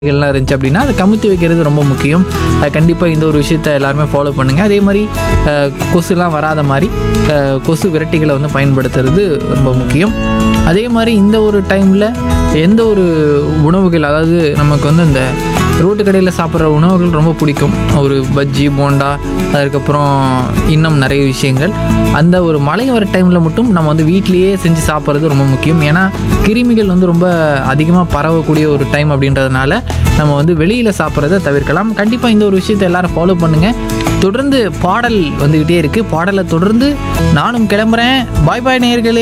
எல்லாம் இருந்துச்சு அப்படின்னா அதை கமுத்தி வைக்கிறது ரொம்ப முக்கியம் கண்டிப்பாக இந்த ஒரு விஷயத்த எல்லாருமே ஃபாலோ பண்ணுங்கள் அதே மாதிரி அஹ், கொசுலாம் வராத மாதிரி அஹ், கொசு விரட்டிகளை வந்து பயன்படுத்துறது ரொம்ப முக்கியம் அதே மாதிரி இந்த ஒரு டைமில் எந்த ஒரு உணவுகள் அதாவது நமக்கு வந்து இந்த ரோட்டு கடையில் சாப்பிட்ற உணவுகள் ரொம்ப பிடிக்கும் ஒரு பஜ்ஜி போண்டா அதுக்கப்புறம் இன்னும் நிறைய விஷயங்கள் அந்த ஒரு மழை வர டைமில் மட்டும் நம்ம வந்து வீட்டிலேயே செஞ்சு சாப்பிட்றது ரொம்ப முக்கியம் ஏன்னா கிருமிகள் வந்து ரொம்ப அதிகமாக பரவக்கூடிய ஒரு டைம் அப்படின்றதுனால நம்ம வந்து வெளியில் சாப்பிட்றத தவிர்க்கலாம் கண்டிப்பாக இந்த ஒரு விஷயத்தை எல்லாரும் ஃபாலோ பண்ணுங்கள் தொடர்ந்து பாடல் வந்துக்கிட்டே இருக்குது பாடலை தொடர்ந்து நானும் கிளம்புறேன் பாய் பாய் நேயர்களே